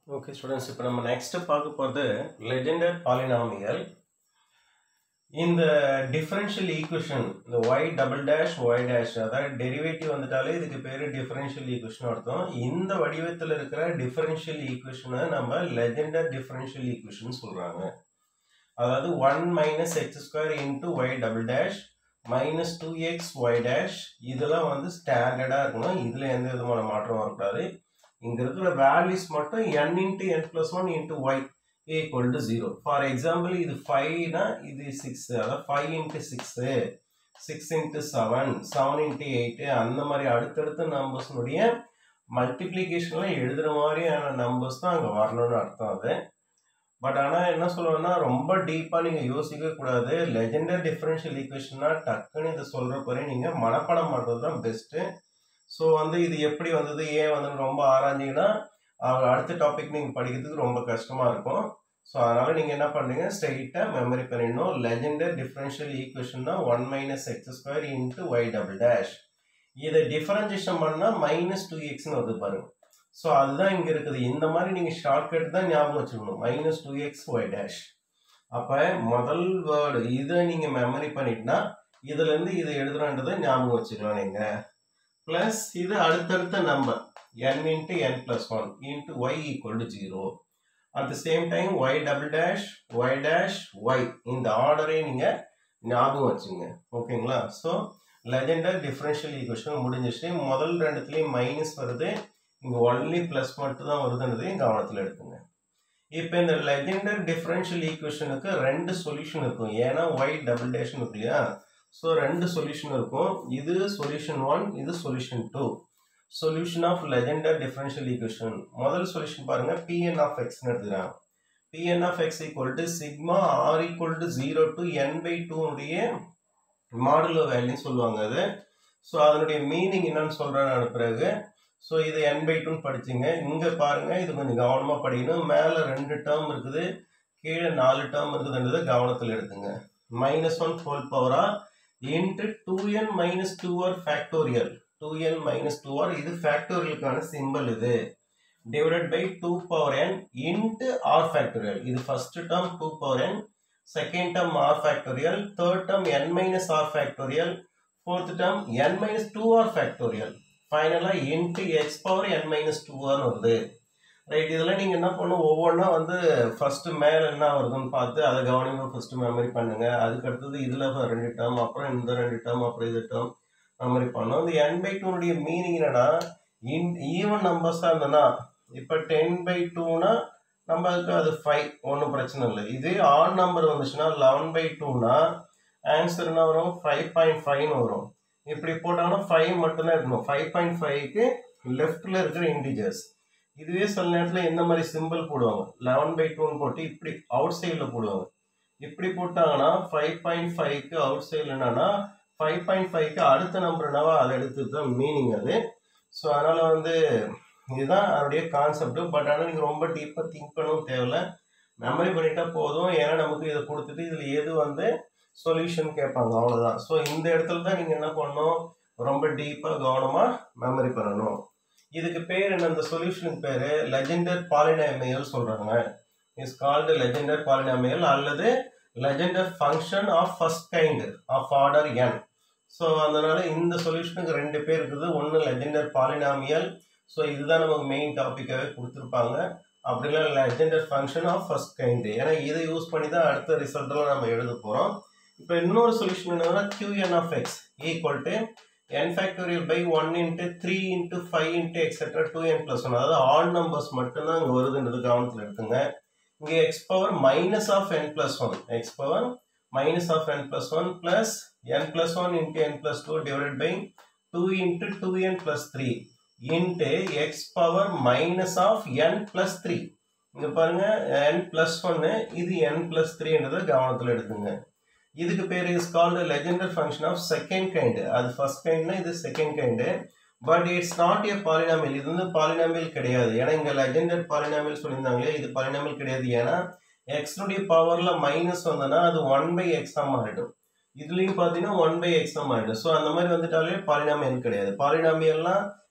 okay students இப்போ நம்ம next பார்க்க போகிறது லெஜெண்டர் பாலினாமியல் இந்த டிஃபரன்ஷியல் ஈக்குவேஷன் இந்த y double dash y dash அதாவது டெரிவேட்டிவ் வந்துட்டாலே இதுக்கு பேர் டிஃபரன்ஷியல் ஈக்குவேஷன் அர்த்தம் இந்த வடிவத்தில் இருக்கிற டிஃபரன்ஷியல் ஈக்குவேஷனை நம்ம லெஜெண்டர் டிஃபரன்ஷியல் ஈக்குவேஷன் சொல்கிறாங்க அதாவது one minus x square into y double dash minus two x y dash இதெல்லாம் வந்து ஸ்டாண்டர்டாக இருக்கணும் இதில் எந்த விதமான மாற்றம் வரக்கூடாது இங்கே இருக்கிற வேல்யூஸ் மட்டும் n into n plus one into y equal to zero for example இது ஃபைவ்னா இது சிக்ஸ் அதாவது five into six six into seven seven into eight அந்த மாதிரி அடுத்தடுத்த நம்பர்ஸ்னுடைய மல்டிப்ளிகேஷன்லாம் எழுதுகிற மாதிரியான நம்பர்ஸ் தான் அங்கே வரணும்னு அர்த்தம் அது பட் ஆனால் என்ன சொல்லணும்னா ரொம்ப டீப்பாக நீங்கள் யோசிக்க கூடாது லெஜெண்டர் டிஃபரன்ஷியல் ஈக்குவேஷன்னா டக்குன்னு இதை சொல்கிற போறே நீங்கள் மனப்பாடம் பண்ணுறது தான் பெஸ்ட்டு ஸோ வந்து இது எப்படி வந்தது ஏன் வந்தது ரொம்ப ஆராய்ஞ்சிங்கன்னா அவர் அடுத்த டாபிக் நீங்கள் படிக்கிறதுக்கு ரொம்ப கஷ்டமாக இருக்கும் ஸோ அதனால் நீங்கள் என்ன பண்ணுங்க ஸ்ட்ரெயிட்டாக மெமரி பண்ணிடணும் லெஜெண்டர் டிஃபரன்ஷியல் ஈக்குவேஷன் தான் one minus x square into y double dash இதை டிஃபரன்ஷியேஷன் பண்ணால் மைனஸ் டூ எக்ஸ்னு வருது பாருங்க ஸோ அதுதான் இங்கே இருக்குது இந்த மாதிரி நீங்கள் ஷார்ட்கட் தான் ஞாபகம் வச்சுக்கணும் minus two x y dash அப்போ முதல் வேர்டு இதை நீங்கள் மெமரி பண்ணிட்டுனா இதுலேருந்து இதை எழுதுறன்றதை ஞாபகம் வச்சுக்கலாம் நீங்கள் ப்ளஸ் இது அடுத்தடுத்த number n into n plus one into y equal to zero at the same time y double dash y dash y இந்த ஆர்டரை நீங்கள் ஞாபகம் வச்சுங்க ஓகேங்களா ஸோ லெஜெண்டர் டிஃபரன்ஷியல் ஈக்குவேஷன் முடிஞ்சிச்சு முதல் ரெண்டுத்துலேயும் மைனஸ் வருது இங்கே ஒன்லி ப்ளஸ் மட்டும் தான் வருதுன்றதையும் கவனத்தில் எடுத்துங்க இப்போ இந்த லெஜெண்டர் டிஃபரன்ஷியல் ஈக்குவேஷனுக்கு ரெண்டு சொல்யூஷன் இருக்கும் ஏன்னா ஒய் டபுள் டேஷன் இருக்கு இல்லையா ஸோ ரெண்டு சொல்யூஷன் இருக்கும் இது சொல்யூஷன் ஒன் இது solution two solution of Legendre differential equation முதல் சொல்யூஷன் பாருங்க பிஎன் ஆஃப் எக்ஸ்னு எடுத்துக்கிறாங்க P n of x equal to sigma r equal to zero to n by டூனுடைய மாடுலோ வேல்யூ சொல்லுவாங்க அது ஸோ அதனுடைய மீனிங் என்னன்னு சொல்கிறேன் பிறகு ஸோ இது என் பை டூன்னு படிச்சுங்க இங்கே பாருங்க இது கொஞ்சம் கவனமாக படிக்கணும் மேலே ரெண்டு டேர்ம் இருக்குது கீழே நாலு டேர்ம் இருக்குதுன்றதை கவனத்தில் எடுத்துங்க மைனஸ் ஒன் ஹோல் பவரா into two n minus two r factorial two n minus two r இது ஃபேக்டோரியலுக்கான சிம்பிள் இது divided by two power n into r factorial இது first term two power n second term r factorial third term n minus r factorial fourth term n minus two r factorial ஃபைனலாக into x power n minus டூஆர்னு வருது right இதெல்லாம் நீங்கள் என்ன பண்ணும் ஒவ்வொன்றா வந்து ஃபஸ்ட்டு மேலே என்ன வருதுன்னு பார்த்து அதை கவனிமாக ஃபஸ்ட்டு மெமரி பண்ணுங்க அதுக்கு அடுத்தது இதில் ரெண்டு டேர்ம் அப்புறம் இந்த ரெண்டு டேர்ம் அப்புறம் இது டேர்ம் மெமரி பண்ணோம் இந்த என் பை டூனுடைய மீனிங் என்னன்னா இன் ஈவன் நம்பர்ஸாக இருந்ததுன்னா இப்போ டென் பை டூனா நம்மளுக்கு அது ஃபைவ் ஒன்றும் பிரச்சனை இல்லை இதே ஆட் நம்பர் வந்துச்சுன்னா லெவன் பை டூனா ஆன்சர் என்ன வரும் ஃபைவ் பாயிண்ட் ஃபைவ்னு வரும் இப்படி போட்டாங்கன்னா ஃபைவ் மட்டும்தான் இருக்கணும் ஃபைவ் பாயிண்ட் ஃபைவ்க்கு லெஃப்டில் இருக்கிற இன்டிஜர்ஸ் இதுவே சில நேரத்தில் எந்த மாதிரி சிம்பிள் போடுவாங்க லெவன் பை டூன்னு போட்டு இப்படி அவுட் சைடில் போடுவாங்க இப்படி போட்டாங்கன்னா ஃபைவ் பாயிண்ட் ஃபைவ்க்கு அவுட் சைடில் என்னன்னா ஃபைவ் பாயிண்ட் ஃபைவ்க்கு அடுத்த நம்பர் என்னவோ அதை எடுத்து தான் மீனிங் அது ஸோ அதனால் வந்து இதுதான் அதனுடைய கான்செப்ட் பட் ஆனால் நீங்கள் ரொம்ப டீப்பாக திங்க் பண்ணவும் தேவையில்ல மெமரி பண்ணிட்டா போதும் ஏன்னா நமக்கு இதை கொடுத்துட்டு இதில் எது வந்து சொல்யூஷன் கேட்பாங்க அவ்வளோதான் ஸோ இந்த இடத்துல தான் நீங்கள் என்ன பண்ணணும் ரொம்ப டீப்பாக கவனமாக மெமரி பண்ணணும் இதுக்கு பேர் என்ன இந்த சொல்யூஷனுக்கு பேர் லெஜெண்டர் பாலினாமியல் சொல்கிறாங்க இஸ் கால்டு லெஜெண்டர் பாலினாமியல் அல்லது Legendre function of first kind of order n so அதனால இந்த சொல்யூஷனுக்கு ரெண்டு பேர் இருக்குது ஒன்று லெஜெண்டர் பாலினாமியல் ஸோ இதுதான் நமக்கு மெயின் டாப்பிக்காகவே கொடுத்துருப்பாங்க அப்படிலாம் Legendre function of first kind ஏன்னா இதை யூஸ் பண்ணி தான் அடுத்த ரிசல்ட்டெல்லாம் நம்ம எழுத போகிறோம் இப்போ இன்னொரு சொல்யூஷன் என்னன்னா Q n of x equal to n factorial by one into three into five into etcetera two n plus one அதாவது ஆல் நம்பர்ஸ் மட்டும்தான் இங்கே வருதுன்றது கவனத்தில் எடுத்துங்க இங்கே x power minus of n plus one x power minus of n plus one plus n plus one into n plus two divided by two into two n plus three into x power minus of n plus three இங்கே பாருங்க n plus ஒன்று இது n plus த்ரீன்றதை கவனத்தில் எடுத்துங்க இதுக்கு பேர் is called Legendre function of second kind அது first கைண்ட்னா இது second kind but it's not a polynomial இது வந்து பாலினாமியல் கிடையாது ஏன்னா இங்கே லெஜெண்டர் பாலினாமியல் சொல்லியிருந்தாங்களே இது பாலினாமியல் கிடையாது ஏன்னா எக்ஸ்னுடைய பவரில் மைனஸ் வந்ததுன்னா அது ஒன் பை எக்ஸாக மாறிடும் இதுலேயும் பார்த்தீங்கன்னா ஒன் பை எக்ஸாக மாறிடும் ஸோ அந்த மாதிரி வந்துட்டாலே பாலினாமியல் கிடையாது பாலினாமியல்னால்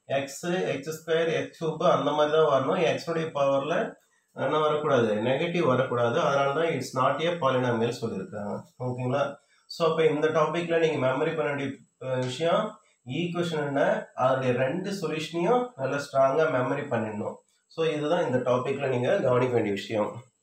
x x square x cube அந்த மாதிரி தான் வரணும் எக்ஸுடைய பவரில் என்ன வரக்கூடாது நெகட்டிவ் வரக்கூடாது அதனால தான் இட்ஸ் நாட் ஏ பாலினாமியல் சொல்லியிருக்காங்க ஓகேங்களா ஸோ அப்போ இந்த டாப்பிக்கில் நீங்கள் மெமரி பண்ண வேண்டிய அஹ், விஷயம் ஈக்குவேஷன் என்ன அதோடைய ரெண்டு சொல்யூஷனையும் நல்லா ஸ்ட்ராங்காக மெமரி பண்ணிடணும் ஸோ இதுதான் இந்த டாப்பிக்கில் நீங்கள் கவனிக்க வேண்டிய விஷயம்